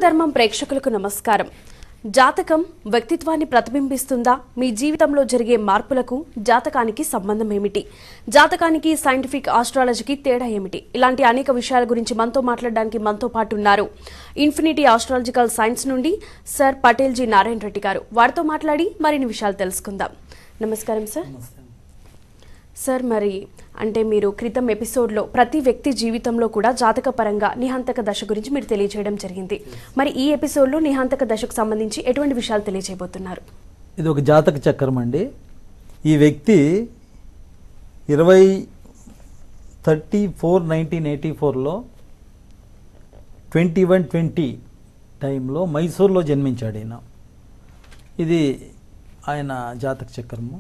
ధర్మం ప్రేక్షకులకు నమస్కారం జాతకం వ్యక్తిత్వాన్ని ప్రతిబింబిస్తుందా మీ జీవితంలో జరిగే మార్పులకు జాతకానికి సంబంధం ఏమిటి జాతకానికి సైంటిఫిక్ ఆస్ట్రాలజీకి తేడా ఏమిటి ఇలాంటి అనేక విషయాల గురించి మనతో మాట్లాడడానికి మనతో పాటు ఉన్నారు ఇన్ఫినిటీ ఆస్ట్రాలజికల్ సైన్స్ నుండి సర్ పటేల్ జీ నారాయణ రెడ్డి గారు వారితో మాట్లాడి మరిన్ని విషయాలు తెలుసుకుందాం నమస్కారం సార్ సార్ మరి అంటే మీరు క్రితం ఎపిసోడ్లో ప్రతి వ్యక్తి జీవితంలో కూడా జాతక పరంగా నిహాంతక దశ గురించి మీరు తెలియజేయడం జరిగింది మరి ఈ ఎపిసోడ్లో నిహాంతక దశకు సంబంధించి ఎటువంటి విషయాలు తెలియజేయబోతున్నారు ఇది ఒక జాతక చక్రం అండి ఈ వ్యక్తి ఇరవై థర్టీ ఫోర్ నైన్టీన్ ఎయిటీ ఫోర్లో ట్వంటీ వన్ ట్వంటీ టైంలో మైసూర్లో జన్మించాడు ఈయన ఇది ఆయన జాతక చక్రము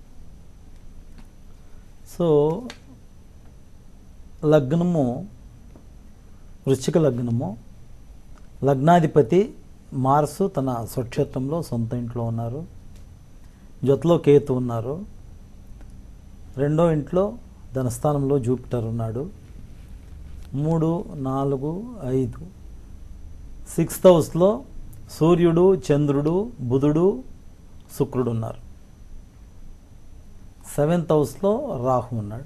సో లగ్నము వృశ్చిక లగ్నము లగ్నాధిపతి మార్సు తన స్వక్షేత్రంలో సొంత ఇంట్లో ఉన్నారు జొత్లో కేతు ఉన్నారు రెండో ఇంట్లో ధనస్థానంలో జూపిటర్ ఉన్నాడు మూడు నాలుగు ఐదు సిక్స్త్ హౌస్లో సూర్యుడు చంద్రుడు బుధుడు శుక్రుడు ఉన్నారు సెవెంత్ హౌస్లో రాహు ఉన్నాడు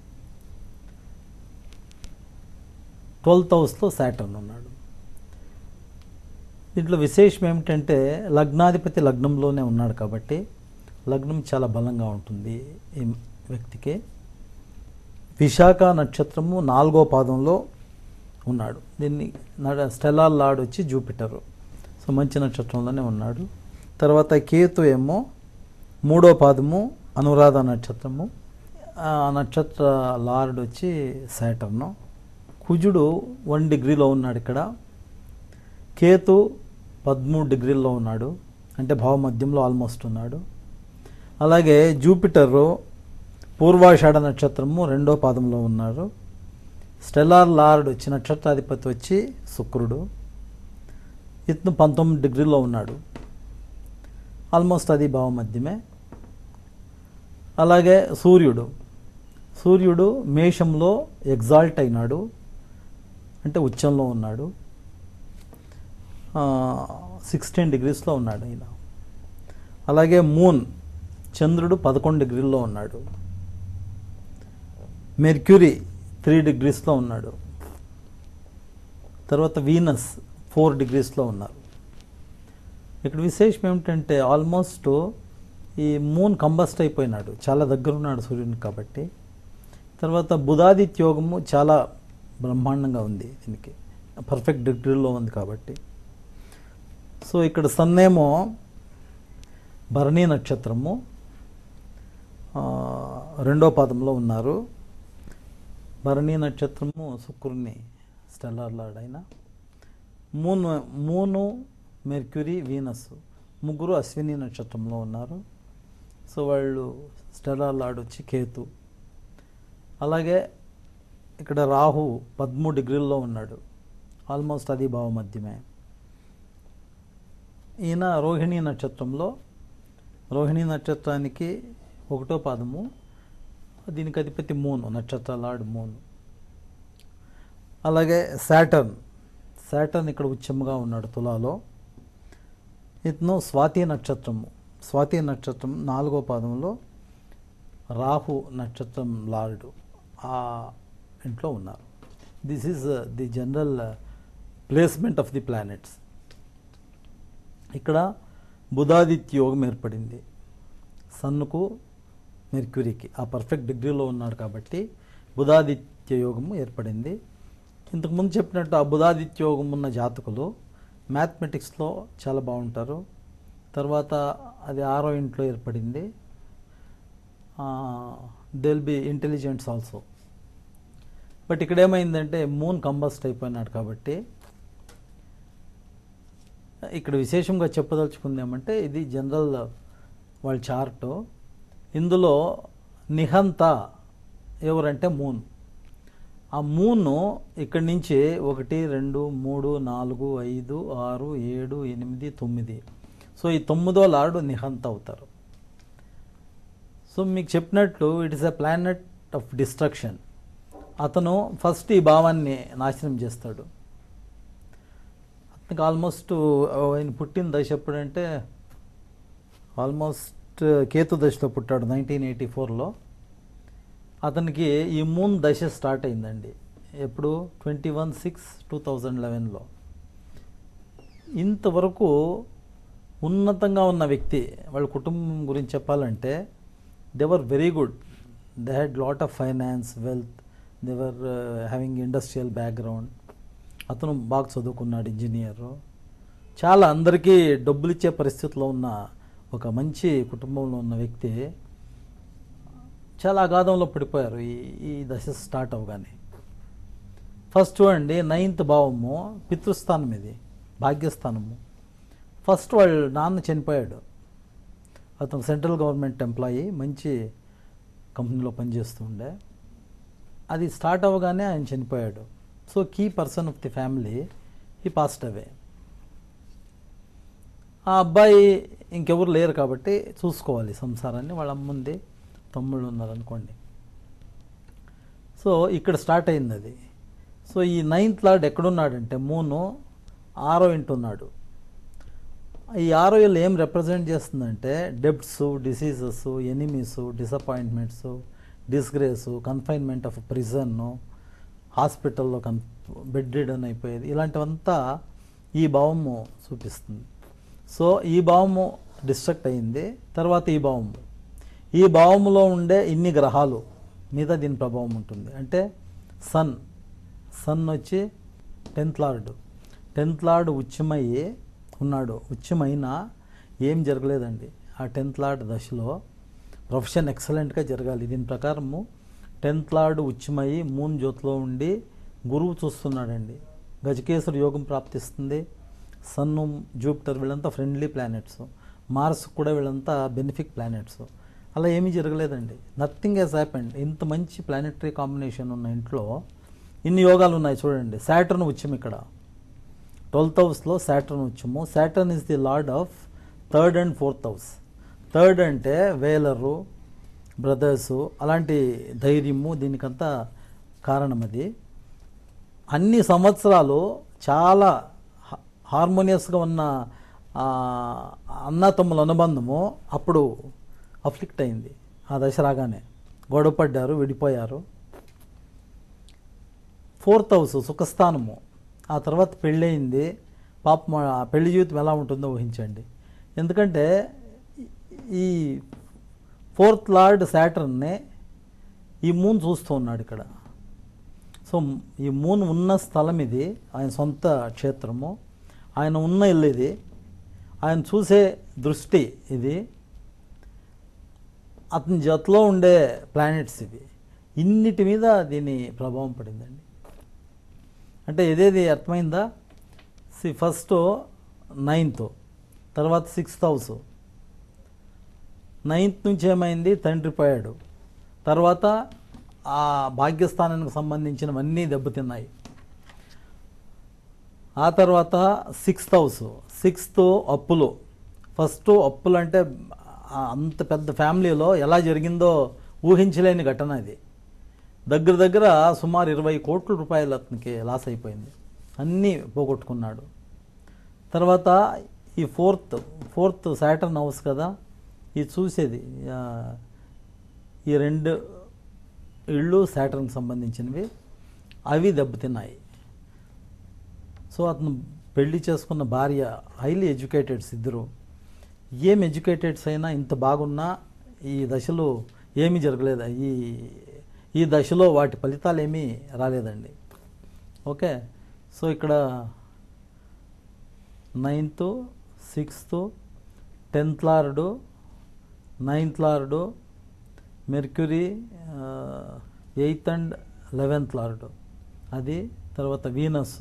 ట్వెల్త్ హౌస్లో శాటర్న్ ఉన్నాడు దీంట్లో విశేషం ఏమిటంటే లగ్నాధిపతి లగ్నంలోనే ఉన్నాడు కాబట్టి లగ్నం చాలా బలంగా ఉంటుంది ఈ వ్యక్తికి విశాఖ నక్షత్రము నాలుగో పాదంలో ఉన్నాడు దీన్ని నడ- స్టెల్లార్ లార్డ్ వచ్చి జూపిటరు సో మంచి నక్షత్రంలోనే ఉన్నాడు తర్వాత కేతు ఏమో మూడో పాదము అనురాధ నక్షత్రము ఆ నక్షత్ర లార్డ్ వచ్చి శాటర్ను కుజుడు వన్ డిగ్రీలో ఉన్నాడు ఇక్కడ కేతు పదమూడు డిగ్రీల్లో ఉన్నాడు అంటే భావమధ్యంలో ఆల్మోస్ట్ ఉన్నాడు అలాగే జూపిటరు పూర్వాషాఢ నక్షత్రము రెండో పాదంలో ఉన్నారు స్టెల్లార్ లార్డ్ వచ్చి నక్షత్రాధిపతి వచ్చి శుక్రుడు ఇతను పంతొమ్మిది డిగ్రీలో ఉన్నాడు ఆల్మోస్ట్ అది భావమధ్యమే అలాగే సూర్యుడు సూర్యుడు మేషంలో ఎగ్జాల్ట్ అయినాడు అంటే ఉచ్చంలో ఉన్నాడు సిక్స్టీన్ డిగ్రీస్లో ఉన్నాడు ఈయన అలాగే మూన్ చంద్రుడు పదకొండు డిగ్రీల్లో ఉన్నాడు మెర్క్యూరీ త్రీ డిగ్రీస్లో ఉన్నాడు తర్వాత వీనస్ ఫోర్ డిగ్రీస్లో ఉన్నారు ఇక్కడ విశేషం ఏమిటంటే ఆల్మోస్ట్ ఈ మూన్ కంబస్ట్ అయిపోయినాడు చాలా దగ్గర ఉన్నాడు సూర్యునికి కాబట్టి తర్వాత బుధాదిత్య యోగము చాలా బ్రహ్మాండంగా ఉంది దీనికి పర్ఫెక్ట్ డిగ్రీలో ఉంది కాబట్టి సో ఇక్కడ సన్నేమో భరణీ నక్షత్రము ఆ, రెండో పాదంలో ఉన్నారు భరణీ నక్షత్రము శుక్రుని స్టెల్లార్ లార్డ్ అయిన మూను మూను మెర్క్యూరీ వీనస్ ముగ్గురు అశ్విని నక్షత్రంలో ఉన్నారు సో వాళ్ళు స్టెల్లార్ లార్డ్ వచ్చి కేతు అలాగే ఇక్కడ రాహు పదమూడు డిగ్రీల్లో ఉన్నాడు ఆల్మోస్ట్ అది భావమధ్యమే ఈయన రోహిణి నక్షత్రంలో రోహిణి నక్షత్రానికి ఒకటో పాదము దీనికి అధిపతి మూను నక్షత్ర లార్డ్ మూను అలాగే శాటర్న్ శాటర్న్ ఇక్కడ ఉచ్చముగా ఉన్నాడు తులాలో ఇతను స్వాతి నక్షత్రము స్వాతి నక్షత్రం నాలుగో పాదంలో రాహు నక్షత్రం లార్డు ఆ ఇంట్లో ఉన్నారు this is the general placement of the planets ఇక్కడ బుధాదిత్య యోగం ఏర్పడింది సన్నుకు మెర్క్యూరీకి ఆ పర్ఫెక్ట్ డిగ్రీలో ఉన్నాడు కాబట్టి బుధాదిత్య యోగము ఏర్పడింది ఇంతకుముందు చెప్పినట్టు ఆ బుధాదిత్య యోగం ఉన్న జాతకులు మ్యాథమెటిక్స్లో చాలా బాగుంటారు తర్వాత అది ఆరో ఇంట్లో ఏర్పడింది they will be intelligents also but ఇక్కడ ఏమైందంటే మూన్ కంబస్ట్ అయిపోయినాడు కాబట్టి ఇక్కడ విశేషంగా చెప్పదలుచుకుంది ఏమంటే ఇది జనరల్ వాళ్ళ చార్టు ఇందులో నిహంత ఎవరంటే మూన్ ఆ మూను ఇక్కడి నుంచి ఒకటి రెండు మూడు నాలుగు ఐదు ఆరు ఏడు ఎనిమిది తొమ్మిది సో ఈ తొమ్మిదో లార్డు నిహంత అవుతారు సో మీకు చెప్పినట్లు it is a planet of destruction అతను ఫస్ట్ ఈ భావాన్ని నాశనం చేస్తాడు ఇంకా ఆల్మోస్ట్ ఆయన పుట్టిన దశ ఎప్పుడంటే ఆల్మోస్ట్ కేతు దశలో పుట్టాడు నైన్టీన్ ఎయిటీ ఫోర్లో అతనికి ఈ మూన్ దశ స్టార్ట్ అయిందండి ఎప్పుడు twenty one six two thousand లెవెన్లో ఇంతవరకు ఉన్నతంగా ఉన్న వ్యక్తి వాళ్ళ కుటుంబం గురించి చెప్పాలంటే they were very good they had lot of finance wealth they were having industrial background అతను బాగా చదువుకున్నాడు ఇంజనీరు చాలా అందరికీ డబ్బులు ఇచ్చే పరిస్థితిలో ఉన్న ఒక మంచి కుటుంబంలో ఉన్న వ్యక్తి చాలా అగాధంలో పడిపోయారు ఈ ఈ దశ స్టార్ట్ అవగానే ఫస్ట్ చూడండి నైన్త్ భావము పితృస్థానం ఇది భాగ్యస్థానము ఫస్ట్ వాళ్ళ నాన్న చనిపోయాడు అతను సెంట్రల్ గవర్నమెంట్ ఎంప్లాయీ మంచి కంపెనీలో పనిచేస్తుండే అది స్టార్ట్ అవ్వగానే ఆయన చనిపోయాడు so key person of the family ఈ పాస్ట్ అవే ఆ అబ్బాయి ఇంకెవరు లేరు కాబట్టి చూసుకోవాలి సంసారాన్ని వాళ్ళ అమ్మ ఉంది తమ్ముళ్ళు ఉన్నారనుకోండి సో ఇక్కడ స్టార్ట్ అయింది అది సో ఈ నైన్త్ లార్డ్ ఎక్కడున్నాడంటే మూను ఆరో ఇంటి ఉన్నాడు ఈ ఆరో ఇల్లు ఏం రిప్రజెంట్ చేస్తుందంటే debts diseases enemies disappointments disgrace confinement of prison హాస్పిటల్లో కన్ బెడ్ రిడన్ అయిపోయేది ఇలాంటివంతా ఈ భావము చూపిస్తుంది సో ఈ భావము డిస్ట్రక్ట్ అయింది తర్వాత ఈ భావము ఈ భావములో ఉండే ఇన్ని గ్రహాలు మీద దీని ప్రభావం ఉంటుంది అంటే సన్ సన్ వచ్చి టెన్త్ లార్డ్ టెన్త్ లార్డ్ ఉచ్చమయ్యి ఉన్నాడు ఉచ్చమైనా ఏం జరగలేదండి ఆ టెన్త్ లార్డ్ దశలో ప్రొఫెషన్ ఎక్సలెంట్గా జరగాలి దీని ప్రకారము టెన్త్ లార్డ్ ఉచ్చమయ్యి మూన్ జ్యోతిలో ఉండి గురువు చూస్తున్నాడండి గజకేశ్వర యోగం ప్రాప్తిస్తుంది సన్ను జూపిటర్ వీళ్ళంతా ఫ్రెండ్లీ ప్లానెట్స్ మార్స్ కూడా వీళ్ళంతా బెనిఫిక్ ప్లానెట్స్ అలా ఏమీ జరగలేదండి నథింగ్ హెస్ హ్యాపెండ్ ఇంత మంచి ప్లానెటరీ కాంబినేషన్ ఉన్న ఇంట్లో ఇన్ని యోగాలు ఉన్నాయి చూడండి సాటర్న్ ఉచ్చం ఇక్కడ ట్వెల్త్ హౌస్లో సాటర్న్ వచ్చాము Saturn is the lord of third and fourth house third అంటే వేలరు బ్రదర్సు అలాంటి ధైర్యము దీనికంతా కారణం అది అన్ని సంవత్సరాలు చాలా హా- హార్మోనియస్గా ఉన్న ఆ, అన్నతమ్ముల అనుబంధము అప్పుడు అఫ్లిక్ట్ అయింది ఆ దశ రాగానే గొడవపడ్డారు విడిపోయారు ఫోర్త్ హౌస్ సుఖస్థానము ఆ తర్వాత పెళ్ళయింది పాపం ఆ పెళ్లి జీవితం ఎలా ఉంటుందో ఊహించండి ఎందుకంటే ఈ ఫోర్త్ లార్డ్ శాటర్నే ఈ మూన్ చూస్తూ ఉన్నాడు ఇక్కడ సో ఈ మూన్ ఉన్న స్థలం ఇది ఆయన సొంత క్షేత్రము ఆయన ఉన్న ఇల్లు ఇది ఆయన చూసే దృష్టి ఇది అతని జతలో ఉండే ప్లానెట్స్ ఇవి ఇన్నిటి మీద దీని ప్రభావం పడిందండి అంటే ఇదేది అర్థమైందా సి ఫస్ట్ నైన్త్ తర్వాత సిక్స్త్ హౌస్ నైన్త్ నుంచి ఏమైంది తండ్రి పోయాడు తర్వాత ఆ భాగ్యస్థానానికి సంబంధించినవన్నీ దెబ్బతిన్నాయి ఆ తర్వాత సిక్స్త్ హౌస్ సిక్స్త్ అప్పులు ఫస్ట్ అప్పులు అంటే ఆ అంత పెద్ద ఫ్యామిలీలో ఎలా జరిగిందో ఊహించలేని ఘటన ఇది దగ్గర దగ్గర సుమారు ఇరవై కోట్ల రూపాయలు అతనికి లాస్ అయిపోయింది అన్నీ పోగొట్టుకున్నాడు తర్వాత ఈ ఫోర్త్ ఫోర్త్ సాటర్న్ హౌస్ కదా ఇది చూసేది ఆ, ఈ రెండు ఇళ్ళు సాటర్న్కి సంబంధించినవి అవి దెబ్బతిన్నాయి సో అతను పెళ్లి చేసుకున్న భార్య హైలీ ఎడ్యుకేటెడ్స్ ఇద్దరు ఏం ఎడ్యుకేటెడ్స్ అయినా ఇంత బాగున్నా ఈ దశలో ఏమీ జరగలేదు ఈ ఈ దశలో వాటి ఫలితాలు ఏమీ రాలేదండి ఓకే సో ఇక్కడ ninth sixth tenth lord ninth lord Mercury eighth and eleventh lord అది తర్వాత వీనస్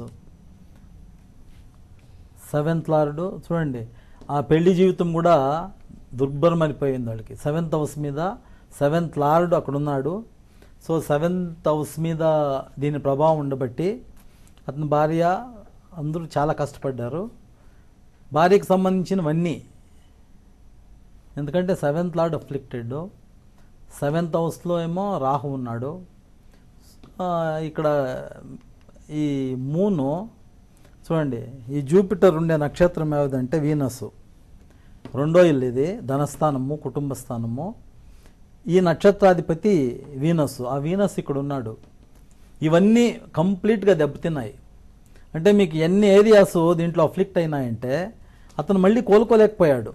సెవెంత్ లార్డు చూడండి ఆ పెళ్లి జీవితం కూడా దుర్భరమైపోయింది వాళ్ళకి సెవెంత్ హౌస్ మీద సెవెంత్ లార్డు అక్కడ ఉన్నాడు సో సెవెంత్ హౌస్ మీద దీని ప్రభావం ఉండబట్టి అతని భార్య అందరూ చాలా కష్టపడ్డారు భార్యకు సంబంధించినవన్నీ ఎందుకంటే సెవెంత్ లార్డ్ అఫ్లిక్టెడ్ సెవెంత్ హౌస్లో ఏమో రాహు ఉన్నాడు ఆ, ఇక్కడ ఈ మూను చూడండి ఈ జూపిటర్ ఉండే నక్షత్రం ఏదంటే వీనస్ రెండో ఇల్లు ఇది ధనస్థానము కుటుంబ స్థానము ఈ నక్షత్రాధిపతి వీనస్ ఆ వీనస్ ఇక్కడ ఉన్నాడు ఇవన్నీ కంప్లీట్గా దెబ్బతిన్నాయి అంటే మీకు ఎన్ని ఏరియాస్ దీంట్లో అఫ్లిక్ట్ అయినాయంటే అతను మళ్ళీ కోలుకోలేకపోయాడు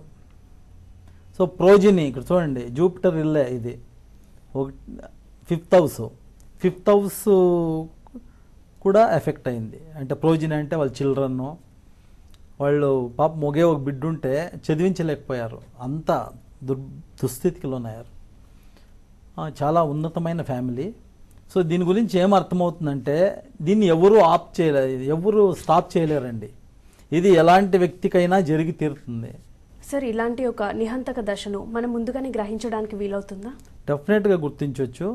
సో ప్రోజిని ఇక్కడ చూడండి జూపిటర్ ఇల్లే ఇది ఒక ఫిఫ్త్ హౌస్ ఫిఫ్త్ హౌస్ కూడా ఎఫెక్ట్ అయింది అంటే ప్రోజిని అంటే వాళ్ళ చిల్డ్రన్ వాళ్ళు పాప మొగే ఒక బిడ్డ ఉంటే చదివించలేకపోయారు అంత దుర్ దుస్థితికి లోనయ్యారు ఆ, చాలా ఉన్నతమైన ఫ్యామిలీ సో దీని గురించి ఏం అర్థమవుతుందంటే దీన్ని ఎవరు ఆప్ చేయలేరు ఎవరు స్టాప్ చేయలేరండి ఇది ఎలాంటి వ్యక్తికైనా జరిగి తీరుతుంది సార్ ఇలాంటి ఒక నిహంతక దశను మనం ముందుగానే గ్రహించడానికి వీలవుతుందా డెఫినెట్గా గుర్తించవచ్చు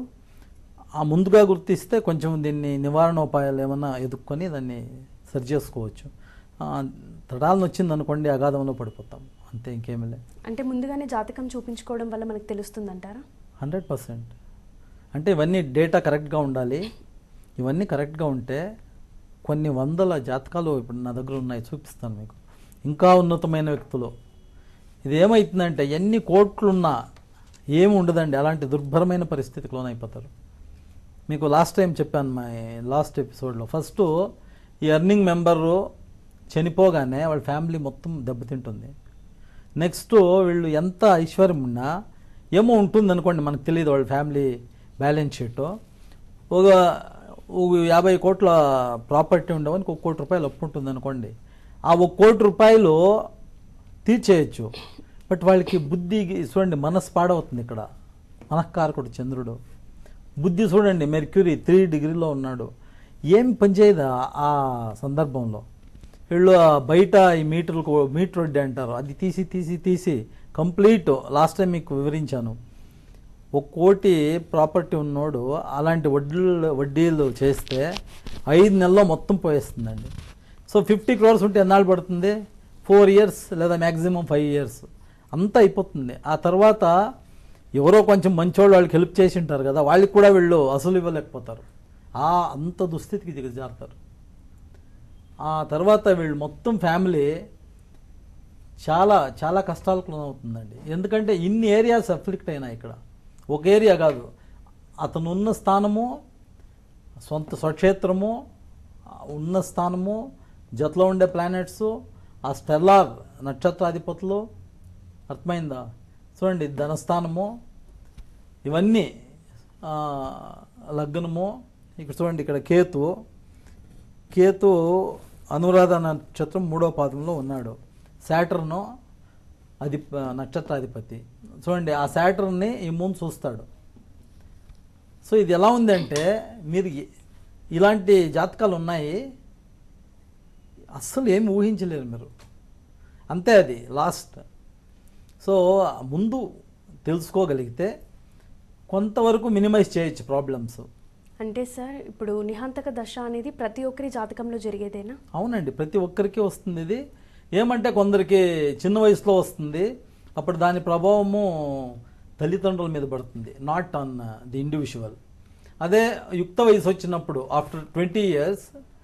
ఆ ముందుగా గుర్తిస్తే కొంచెం దీన్ని నివారణ ఉపాయాలు ఏమైనా ఎదుర్కొని దాన్ని సరి చేసుకోవచ్చు ఆ, తడాలను వచ్చింది అనుకోండి అగాధంలో పడిపోతాం అంతే ఇంకేమీ లేదు అంటే ముందుగానే జాతకం చూపించుకోవడం వల్ల మనకు తెలుస్తుందంటారా హండ్రెడ్ పర్సెంట్ అంటే ఇవన్నీ డేటా కరెక్ట్గా ఉండాలి ఇవన్నీ కరెక్ట్గా ఉంటే కొన్ని వందల జాతకాలు ఇప్పుడు నా దగ్గర ఉన్నాయి చూపిస్తాను మీకు ఇంకా ఉన్నతమైన వ్యక్తులు ఇది ఏమవుతుందంటే ఎన్ని కోట్లున్నా ఏమి ఉండదండి అలాంటి దుర్భరమైన పరిస్థితికి లోనైపోతారు మీకు లాస్ట్ టైం చెప్పాను మా లాస్ట్ ఎపిసోడ్లో ఫస్ట్ ఈ ఎర్నింగ్ మెంబరు చనిపోగానే వాళ్ళ ఫ్యామిలీ మొత్తం దెబ్బతింటుంది నెక్స్ట్ వీళ్ళు ఎంత ఐశ్వర్యం ఉన్నా ఏమో ఉంటుంది అనుకోండి మనకు తెలియదు వాళ్ళ ఫ్యామిలీ బ్యాలెన్స్ షీట్ ఒక ఒక యాభై కోట్ల ప్రాపర్టీ ఉండవనికి ఒక కోటి రూపాయలు అప్పు ఉంటుంది అనుకోండి ఆ ఒక కోటి రూపాయలు తీర్చేయచ్చు బట్ వాళ్ళకి బుద్ధి చూడండి మనసు పాడవుతుంది ఇక్కడ మనఃకారకుడు చంద్రుడు బుద్ధి చూడండి మెర్క్యూరీ త్రీ డిగ్రీలో ఉన్నాడు ఏం పనిచేయదు ఆ- ఆ సందర్భంలో వీళ్ళు ఆ బయట ఈ మీటర్లకు మీటర్ వడ్డీ అంటారు అది తీసి తీసి తీసి కంప్లీట్ లాస్ట్ టైం మీకు వివరించాను ఒక కోటి ప్రాపర్టీ ఉన్నోడు అలాంటి వడ్డీలు వడ్డీలు చేస్తే ఐదు నెలల్లో మొత్తం పోయేస్తుందండి సో ఫిఫ్టీ క్రోర్స్ ఉంటే ఎన్నాళ్ళు పడుతుంది ఫోర్ ఇయర్స్ లేదా మ్యాక్సిమం ఫైవ్ ఇయర్స్ అంతా అయిపోతుంది ఆ తర్వాత ఎవరో కొంచెం మంచోళ్ళు వాళ్ళకి హెల్ప్ చేసి ఉంటారు కదా వాళ్ళకి కూడా వీళ్ళు అసలు ఇవ్వలేకపోతారు ఆ అంత దుస్థితికి దిగజారుతారు ఆ తర్వాత వీళ్ళు మొత్తం ఫ్యామిలీ చాలా చాలా కష్టాలకు అవుతుందండి ఎందుకంటే ఇన్ని ఏరియాస్ అఫ్లిక్ట్ అయినాయి ఇక్కడ ఒక ఏరియా కాదు అతను ఉన్న స్థానము సొంత స్వక్షేత్రము ఆ ఉన్న స్థానము జతలో ఉండే ప్లానెట్స్ ఆ స్టెల్లార్ నక్షత్రాధిపతులు అర్థమైందా చూడండి ధనస్థానము ఇవన్నీ ఆ, లగ్నము ఇక్కడ చూడండి ఇక్కడ కేతు కేతు అనురాధ నక్షత్రం మూడో పాదంలో ఉన్నాడు శాటర్ను అది నక్షత్రాధిపతి చూడండి ఆ శాటర్ని ఈ మూన్ చూస్తాడు సో ఇది ఎలా ఉందంటే మీరు ఎ- ఇలాంటి జాతకాలు ఉన్నాయి అస్సలు ఏమి ఊహించలేరు మీరు అంతే అది లాస్ట్ సో ముందు తెలుసుకోగలిగితే కొంతవరకు మినిమైజ్ చేయొచ్చు ప్రాబ్లమ్స్ అంటే సార్ ఇప్పుడు నిహాంతక దశ అనేది ప్రతి ఒక్కరి జాతకంలో జరిగేదేనా అవునండి ప్రతి ఒక్కరికి వస్తుంది ఇది ఏమంటే కొందరికి చిన్న వయసులో వస్తుంది అప్పుడు దాని ప్రభావము తల్లిదండ్రుల మీద పడుతుంది నాట్ ఆన్ ది ఇండివిజువల్ అదే యుక్త వయసు వచ్చినప్పుడు ఆఫ్టర్ ట్వంటీ ఇయర్స్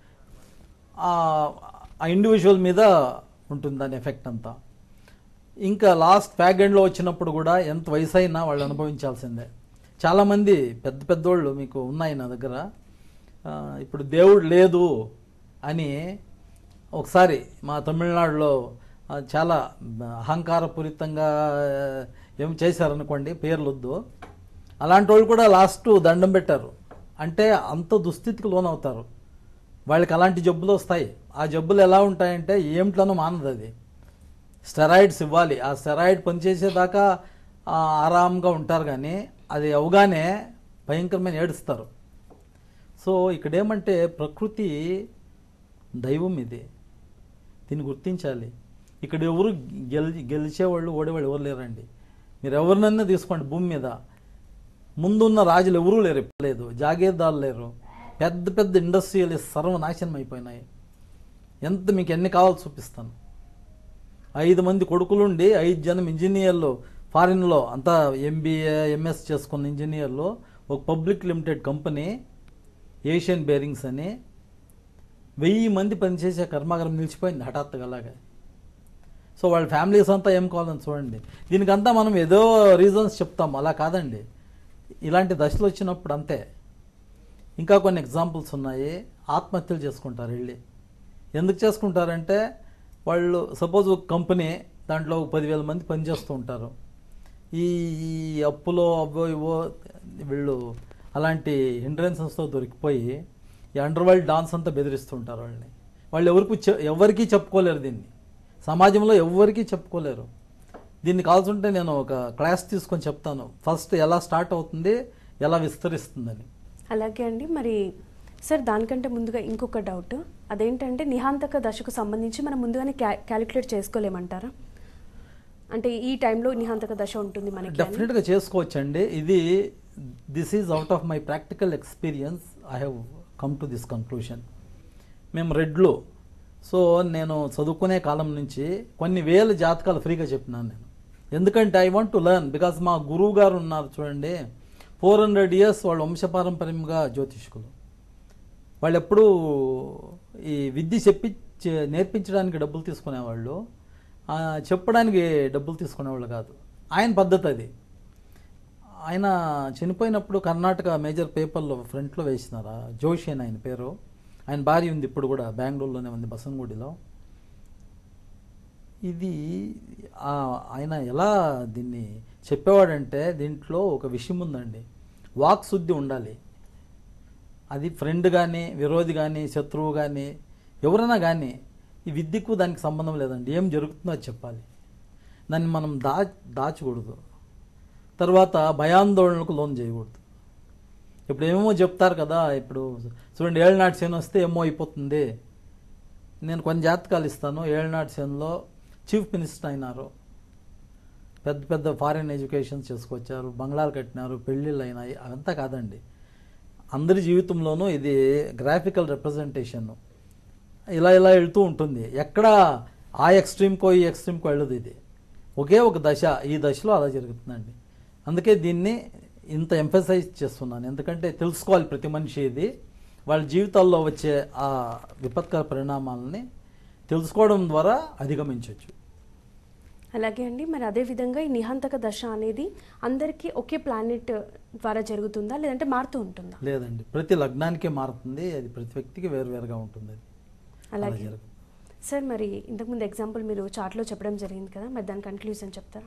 ఆ ఇండివిజువల్ మీద ఉంటుంది దాని ఎఫెక్ట్ అంతా ఇంకా లాస్ట్ ఫ్యాగ్ ఎండ్లో వచ్చినప్పుడు కూడా ఎంత వయసు అయినా వాళ్ళు అనుభవించాల్సిందే చాలామంది పెద్ద పెద్దోళ్ళు మీకు ఉన్నాయి నా దగ్గర ఆ, ఇప్పుడు దేవుడు లేదు అని ఒకసారి మా తమిళనాడులో ఆ, చాలా అహంకారపూరితంగా ఏం చేశారనుకోండి పేర్లొద్దు అలాంటి వాళ్ళు కూడా లాస్ట్ దండం పెట్టారు అంటే అంత దుస్థితికి లోనవుతారు వాళ్ళకి అలాంటి జబ్బులు వస్తాయి ఆ జబ్బులు ఎలా ఉంటాయంటే ఏమిట్లోనూ మానదు అది స్టెరాయిడ్స్ ఇవ్వాలి ఆ స్టెరాయిడ్ పనిచేసేదాకా ఆ, ఆరాంగా ఉంటారు కానీ అది అవగానే భయంకరమైన ఏడుస్తారు సో ఇక్కడ ఏమంటే ప్రకృతి దైవం ఇది దీన్ని గుర్తించాలి ఇక్కడ ఎవరు గెలి గెలిచేవాళ్ళు ఓడేవాళ్ళు ఎవరు లేరండి మీరు ఎవరినన్నా తీసుకోండి భూమి మీద ముందున్న రాజులు ఎవరూ లేరు ఇప్పుడు లేదు జాగీర్దారులు లేరు పెద్ద పెద్ద ఇండస్ట్రియల్ సర్వనాశనం అయిపోయినాయి ఎంత మీకు ఎన్ని కావాలో చూపిస్తాను ఐదు మంది కొడుకులుండి ఐదు జనం ఇంజనీర్లు ఫారిన్లో అంతా ఎంబీఏ ఎంఎస్ చేసుకున్న ఇంజనీర్లు ఒక public limited company Asian bearings అని వెయ్యి మంది పనిచేసే కర్మాగారం నిలిచిపోయింది హఠాత్తుగా అలాగే సో వాళ్ళ ఫ్యామిలీస్ అంతా ఏం కావాలని చూడండి దీనికంతా మనం ఏదో రీజన్స్ చెప్తాం అలా కాదండి ఇలాంటి దశలు వచ్చినప్పుడు అంతే ఇంకా కొన్ని ఎగ్జాంపుల్స్ ఉన్నాయి ఆత్మహత్యలు చేసుకుంటారు వెళ్ళి ఎందుకు చేసుకుంటారంటే వాళ్ళు సపోజ్ ఒక కంపెనీ దాంట్లో ఒక పదివేల మంది పనిచేస్తూ ఉంటారు ఈ ఈ అప్పులో అవ్వో ఇవో వీళ్ళు అలాంటి హిండ్రెన్సెస్తో దొరికిపోయి ఈ అండర్ వరల్డ్ డాన్స్ అంతా బెదిరిస్తుంటారు వాళ్ళని వాళ్ళు ఎవరికి చె- ఎవరికీ చెప్పుకోలేరు దీన్ని సమాజంలో ఎవరికీ చెప్పుకోలేరు దీన్ని కావాల్సింటే నేను ఒక క్లాస్ తీసుకొని చెప్తాను ఫస్ట్ ఎలా స్టార్ట్ అవుతుంది ఎలా విస్తరిస్తుందని అలాగే అండి మరి సార్ దానికంటే ముందుగా ఇంకొక డౌట్ అదేంటంటే నిహాంతక దశకు సంబంధించి మనం ముందుగానే క్యా క్యాలిక్యులేట్ చేసుకోలేమంటారా అంటే ఈ టైంలో నిహాంతక దశ ఉంటుంది మనకి అని. డెఫినెట్గా చేసుకోవచ్చండి ఇది this is out of my practical experience I have come to this conclusion మేము రెడ్లో సో నేను చదువుకునే కాలం నుంచి కొన్ని వేల జాతకాలు ఫ్రీగా చెప్పినాను నేను ఎందుకంటే I want to learn because మా గురువు గారు ఉన్నారు చూడండి ఫోర్ హండ్రెడ్ ఇయర్స్ వాళ్ళు వంశపారంపర్యంగా జ్యోతిష్కులు వాళ్ళు ఎప్పుడూ ఈ విద్య చెప్పి చే- నేర్పించడానికి డబ్బులు తీసుకునేవాళ్ళు ఆ, చెప్పడానికి డబ్బులు తీసుకునేవాళ్ళు కాదు ఆయన పద్ధతి అది ఆయన చనిపోయినప్పుడు కర్ణాటక మేజర్ పేపర్లో ఫ్రంట్లో వేసినారా జోషి అని ఆయన పేరు ఆయన భార్య ఉంది ఇప్పుడు కూడా బెంగళూరులోనే ఉంది బసంగుడిలో ఇది ఆ, ఆయన ఎలా దీన్ని చెప్పేవాడంటే దీంట్లో ఒక విషయం ఉందండి వాక్ శుద్ధి ఉండాలి అది ఫ్రెండ్ కానీ విరోధి కానీ శత్రువు కానీ ఎవరైనా కానీ ఈ విద్యకు దానికి సంబంధం లేదండి ఏం జరుగుతుందో అది చెప్పాలి దాన్ని మనం దా దాచకూడదు తర్వాత భయాందోళనకు లోన్ చేయకూడదు ఇప్పుడు ఏమేమో చెప్తారు కదా ఇప్పుడు చూడండి ఏళ్ళనాటి శని వస్తే ఏమో అయిపోతుంది నేను కొన్ని జాతకాలు ఇస్తాను ఏళ్ళనాటి శనిలో చీఫ్ మినిస్టర్ అయినారు పెద్ద పెద్ద ఫారిన్ ఎడ్యుకేషన్ చేసుకొచ్చారు బంగ్లాలు కట్టినారు పెళ్ళిళ్ళు అయినాయి అదంతా కాదండి అందరి జీవితంలోనూ ఇది గ్రాఫికల్ రిప్రజెంటేషన్ ఇలా ఇలా వెళ్తూ ఉంటుంది ఎక్కడ ఆ ఎక్స్ట్రీమ్కో ఈ ఎక్స్ట్రీమ్కో వెళ్ళదు ఇది ఒకే ఒక దశ ఈ దశలో అలా జరుగుతుందండి అందుకే దీన్ని ఇంత ఎంఫసైజ్ చేస్తున్నాను ఎందుకంటే తెలుసుకోవాలి ప్రతి మనిషి ఇది వాళ్ళ జీవితాల్లో వచ్చే ఆ విపత్కర పరిణామాలని తెలుసుకోవడం ద్వారా అధిగమించవచ్చు అలాగే అండి మరి అదే విధంగా ఈ నిహాంతక దశ అనేది అందరికీ ఒకే ప్లానెట్ ద్వారా జరుగుతుందా లేదంటే మారుతూ ఉంటుందా లేదండి ప్రతి లగ్నానికే మారుతుంది అది ప్రతి వ్యక్తికి వేరువేరుగా ఉంటుంది అది అలా అలాగే జరుగుతుంది సార్ మరి ఇంతకుముందు ఎగ్జాంపుల్ మీరు చార్ట్లో చెప్పడం జరిగింది కదా మరి దాని కన్క్లూజన్ చెప్తారా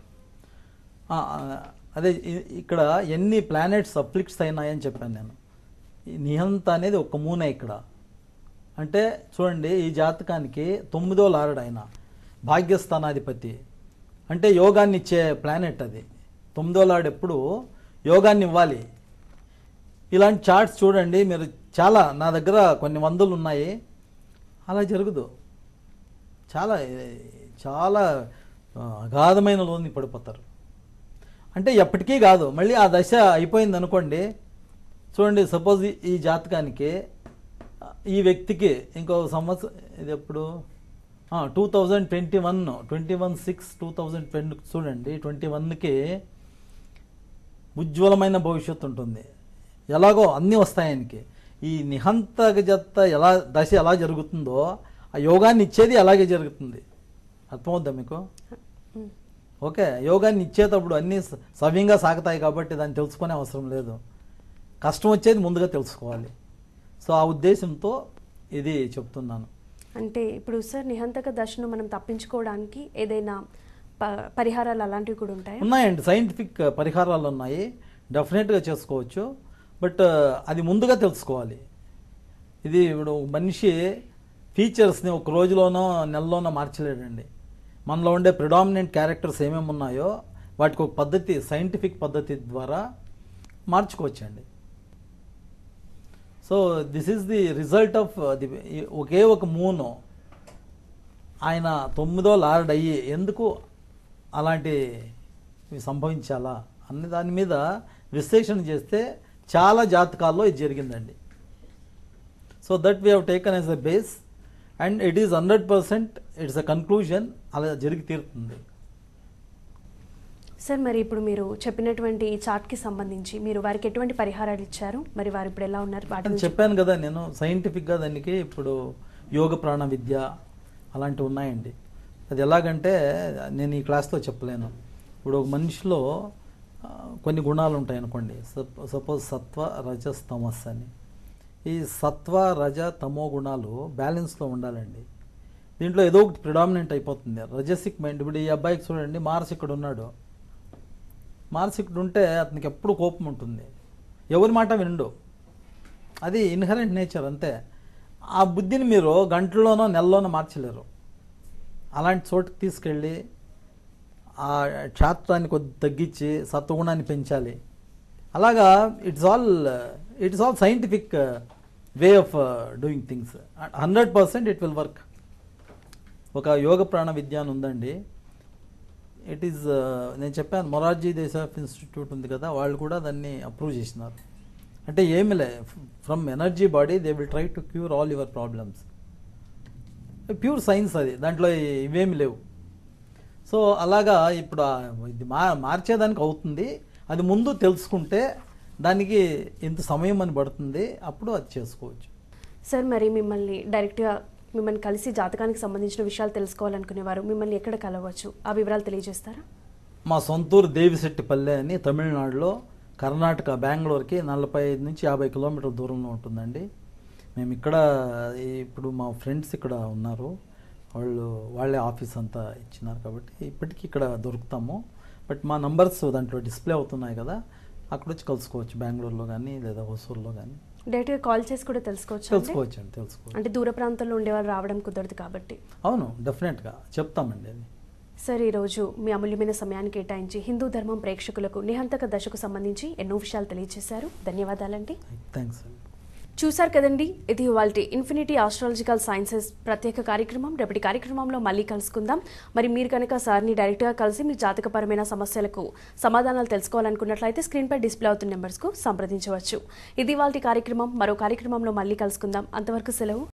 ఆ, ఆ, అదే ఇ- ఇక్కడ ఎన్ని ప్లానెట్స్ అప్లిక్ట్స్ అయినాయని చెప్పాను నేను ఈ నిహంత అనేది ఒక మూనే ఇక్కడ అంటే చూడండి ఈ జాతకానికి తొమ్మిదో లారుడు ఆయన భాగ్యస్థానాధిపతి అంటే యోగాన్ని ఇచ్చే ప్లానెట్ అది తొమ్మిదో లార్డ్ ఎప్పుడు యోగాన్ని ఇవ్వాలి ఇలాంటి చార్ట్స్ చూడండి మీరు చాలా నా దగ్గర కొన్ని వందలు ఉన్నాయి అలా జరగదు చాలా చాలా ఆ, అగాధమైన లోన్ని పడిపోతారు అంటే ఎప్పటికీ కాదు మళ్ళీ ఆ దశ అయిపోయింది అనుకోండి చూడండి సపోజ్ ఈ జాతకానికి ఆ, ఈ వ్యక్తికి ఇంకో సంవత్సరం ఇది ఎప్పుడు two thousand twenty one twenty one six two thousand twenty చూడండి ట్వంటీ వన్కి ఉజ్వలమైన భవిష్యత్తు ఉంటుంది ఎలాగో అన్నీ వస్తాయి ఆయనకి ఈ నిహంతక జత్త ఎలా దశ ఎలా జరుగుతుందో ఆ యోగాన్ని ఇచ్చేది అలాగే జరుగుతుంది అర్థమవుద్దా మీకు ఉమ్. ఓకే యోగాన్ని ఇచ్చేటప్పుడు అన్నీ స- సవ్యంగా సాగుతాయి కాబట్టి దాన్ని తెలుసుకునే అవసరం లేదు కష్టం వచ్చేది ముందుగా తెలుసుకోవాలి సో ఆ ఉద్దేశంతో ఇది చెప్తున్నాను అంటే ఇప్పుడు సార్ నిహంతక దశను మనం తప్పించుకోవడానికి ఏదైనా ప- పరిహారాలు అలాంటివి కూడా ఉంటాయా ఉన్నాయండి సైంటిఫిక్ పరిహారాలు ఉన్నాయి డెఫినెట్గా చేసుకోవచ్చు బట్ అది ముందుగా తెలుసుకోవాలి ఇది ఇప్పుడు ఒక మనిషి ఫీచర్స్ని ఒక రోజులోనో నెలలోనో మార్చలేడండి మనలో ఉండే ప్రిడామినెంట్ క్యారెక్టర్స్ ఏమేమి ఉన్నాయో వాటికి ఒక పద్ధతి సైంటిఫిక్ పద్ధతి ద్వారా మార్చుకోవచ్చండి so this is the result of the ఒకే ఒక మూను ఆయన తొమ్మిదో లార్డ్ అయ్యి ఎందుకు అలాంటి సంభవించాలా అన్న దాని మీద విశ్లేషణ చేస్తే చాలా జాతకాల్లో ఇది జరిగిందండి so that we have taken as a base and it is hundred percent it's a conclusion అలా జరిగి తీరుతుంది సార్ మరి ఇప్పుడు మీరు చెప్పినటువంటి ఈ చార్ట్కి సంబంధించి మీరు వారికి ఎటువంటి పరిహారాలు ఇచ్చారు మరి వారు ఇప్పుడు ఎలా ఉన్నారు వాటి అని గురించి చెప్పాను కదా నేను సైంటిఫిక్గా దానికి ఇప్పుడు యోగ ప్రాణ విద్య అలాంటివి ఉన్నాయండి అది ఎలాగంటే నేను ఈ క్లాస్లో చెప్పలేను ఇప్పుడు ఒక మనిషిలో ఆ, కొన్ని గుణాలు ఉంటాయి అనుకోండి సపోజ్ సత్వ రజస్ తమస్ అని ఈ సత్వ రజ తమో గుణాలు బ్యాలెన్స్లో ఉండాలండి దీంట్లో ఏదో ఒకటి ప్రిడామినెంట్ అయిపోతుంది రజసిక్ మైండ్ ఇప్పుడు ఈ అబ్బాయికి చూడండి మార్స్ ఇక్కడ ఉన్నాడు మార్స్ ఇక్కడ ఉంటే అతనికి ఎప్పుడు కోపం ఉంటుంది ఎవరి మాట వినడు అది ఇన్హరెంట్ నేచర్ అంతే ఆ బుద్ధిని మీరు గంటలోనో నెలలోనో మార్చలేరు అలాంటి చోటుకి తీసుకెళ్ళి ఆ క్షాత్రాన్ని కొద్ది తగ్గించి సత్వగుణాన్ని పెంచాలి అలాగా it's all it's all scientific way of doing things hundred percent it will work ఒక యోగ ప్రాణ విద్య అని ఉందండి ఇట్ ఈస్ నేను చెప్పాను మొరార్జీ దేశాఫ్ ఇన్స్టిట్యూట్ ఉంది కదా వాళ్ళు కూడా దాన్ని అప్రూవ్ చేసినారు అంటే ఏమిలే from energy body they will try to cure all your problems pure science అది దాంట్లో ఇవేమి లేవు సో అలాగా ఇప్పుడు ఆ ఇది మా మార్చేదానికి అవుతుంది అది ముందు తెలుసుకుంటే దానికి ఇంత సమయం అని పడుతుంది అప్పుడు అది చేసుకోవచ్చు సార్ మరి మిమ్మల్ని డైరెక్ట్గా మిమ్మల్ని కలిసి జాతకానికి సంబంధించిన విషయాలు తెలుసుకోవాలనుకునేవారు మిమ్మల్ని ఎక్కడ కలవచ్చు ఆ వివరాలు తెలియజేస్తారా మా సొంతూరు దేవిశెట్టిపల్లె అని తమిళనాడులో కర్ణాటక బెంగళూరుకి నలభై ఐదు నుంచి యాభై కిలోమీటర్ల దూరంలో ఉంటుందండి మేము ఇక్కడ ఈ- ఇప్పుడు మా ఫ్రెండ్స్ ఇక్కడ ఉన్నారు వాళ్ళు వాళ్ళే ఆఫీస్ అంతా ఇచ్చినారు కాబట్టి ఇప్పటికీ ఇక్కడ దొరుకుతాము బట్ మా నంబర్స్ దాంట్లో డిస్ప్లే అవుతున్నాయి కదా అక్కడ వచ్చి కలుసుకోవచ్చు బెంగళూరులో కానీ లేదా హొసూరులో కానీ డైరెక్ట్గా కాల్ చేసి కూడా తెలుసుకోవచ్చు తెలుసుకోవచ్చు అండి తెలుసుకోవచ్చు అంటే దూర ప్రాంతాల్లో ఉండేవాళ్ళు రావడం కుదరదు కాబట్టి అవును డెఫినెట్గా చెప్తామండి అది సార్ ఈరోజు మీ అమూల్యమైన సమయాన్ని కేటాయించి హిందూ ధర్మం ప్రేక్షకులకు నిహంతక దశకు సంబంధించి ఎన్నో విషయాలు తెలియజేశారు ధన్యవాదాలండి థ్యాంక్స్ అండి చూశారు కదండి ఇది ఇవాళ ఇన్ఫినిటీ ఆస్ట్రాలజికల్ సైన్సెస్ ప్రత్యేక కార్యక్రమం రేపటి కార్యక్రమంలో మళ్ళీ కలుసుకుందాం మరి మీరు కనుక సార్ని డైరెక్ట్గా కలిసి మీ జాతకపరమైన సమస్యలకు సమాధానాలు తెలుసుకోవాలనుకున్నట్లయితే స్క్రీన్పై డిస్ప్లే అవుతున్న నెంబర్స్కు సంప్రదించవచ్చు ఇది ఇవాళ కార్యక్రమం మరో కార్యక్రమంలో మళ్ళీ కలుసుకుందాం అంతవరకు సెలవు